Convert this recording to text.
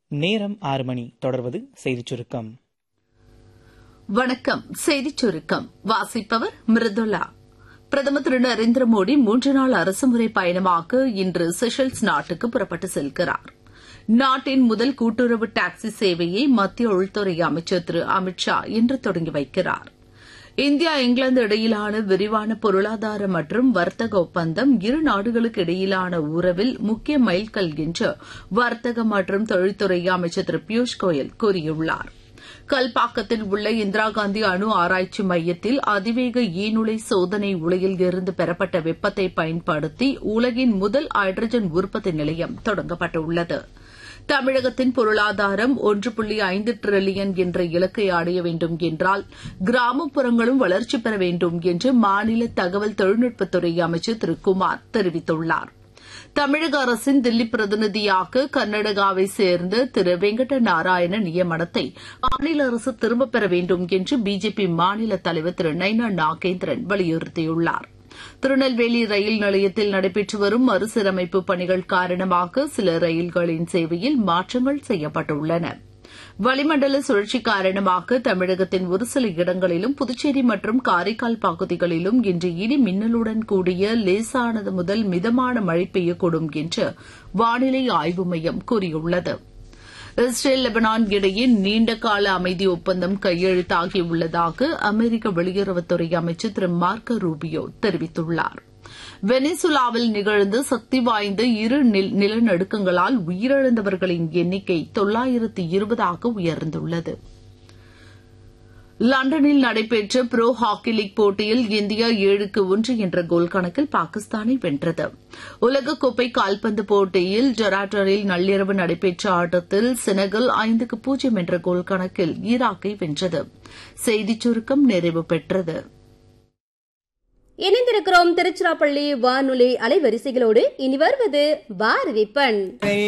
நேரம் ஆறு மணி தொடர்வது செய்திச் சுருக்கம் வணக்கம் செய்திச் சுருக்கம் வாசிப்பவர் மிருதுலா பிரதமர் திரு நரேந்திர மோடி மூன்று நாள் அரசுமுறை பயணமாக இன்று செஷல்ஸ் நாட்டுக்கு புறப்பட்டு செல்கிறார் நாட்டின் முதல் கூட்டுறவு டாக்ஸி சேவையை மத்திய உள்துறை அமைச்சர் திரு அமித் ஷா இன்று தொடங்கி வைக்கிறார் இந்தியா இங்கிலாந்து இடையிலான விரிவான பொருளாதார மற்றும் வர்த்தக ஒப்பந்தம் இரு நாடுகளுக்கு இடையிலான உறவில் முக்கிய மைல்கல் என்று வர்த்தக மற்றும் தொழில்துறை அமைச்சர் திரு பியூஷ் கோயல் கூறியுள்ளார் கல்பாக்கத்தில் உள்ள இந்திரா காந்தி அணு ஆராய்ச்சி மையத்தில் அதிவேக ஈநுழை சோதனை உலையில் இருந்து பெறப்பட்ட வெப்பத்தை பயன்படுத்தி உலகின் முதல் ஹைட்ரஜன் உற்பத்தி நிலையம் தொடங்கப்பட்டுள்ளது தமிழகத்தின் பொருளாதாரம் ஒன்று புள்ளி ஐந்து டிரில்லியன் என்ற இலக்கை அடைய வேண்டும் என்றால் கிராமப்புறங்களும் வளர்ச்சி பெற வேண்டும் என்று மாநில தகவல் தொழில்நுட்பத்துறை அமைச்சர் திரு குமார் தெரிவித்துள்ளார் தமிழக அரசின் தில்லி பிரதிநிதியாக கர்நாடகாவை சேர்ந்த திரு வெங்கட நாராயண நியமனத்தை மாநில அரசு திரும்பப் பெற வேண்டும் என்று பிஜேபி மாநில தலைவர் திரு நைனா நாகேந்திரன் வலியுறுத்தியுள்ளார் திருநெல்வேலி ரயில் நிலையத்தில் நடைபெற்று வரும் மறுசீரமைப்பு பணிகள் காரணமாக சில ரயில்களின் சேவையில் மாற்றங்கள் செய்யப்பட்டுள்ளன வளிமண்டல சுழற்சி காரணமாக தமிழகத்தின் ஒரு சில இடங்களிலும் புதுச்சேரி மற்றும் காரைக்கால் பகுதிகளிலும் இன்று இடி மின்னலுடன் கூடிய லேசானது முதல் மிதமான மழை பெய்யக்கூடும் என்று வானிலை ஆய்வு மையம் கூறியுள்ளது இஸ்ரேல் லெபனான் இடையே நீண்டகால அமைதி ஒப்பந்தம் கையெழுத்தாகியுள்ளதாக அமெரிக்க வெளியுறவுத்துறை அமைச்சர் திரு மார்க்க ரூபியோ தெரிவித்துள்ளார் வெனிசுலாவில் நிகழ்ந்த சக்தி வாய்ந்த இரு நிலநடுக்கங்களால் உயிரிழந்தவர்களின் எண்ணிக்கை தொள்ளாயிரத்து இருபதாக உயர்ந்துள்ளது லண்டனில் நடைபெற்ற புரோ ஹாக்கி லீக் போட்டியில் இந்தியா ஏழுக்கு ஒன்று என்ற கோல் கணக்கில் பாகிஸ்தானை வென்றது உலகக்கோப்பை கால்பந்து போட்டியில் ஜொராட்டரில் நள்ளிரவு நடைபெற்ற ஆட்டத்தில் செனகல் ஐந்துக்கு பூஜ்ஜியம் என்ற கோல் கணக்கில் ஈராக்கை வென்றது செய்திச் சுருக்கம் நிறைவு பெற்றது இணைந்திருக்கிறோம் திருச்சிராப்பள்ளி வானொலி அலைவரிசைகளோடு இனி வருவது பாரதி பண்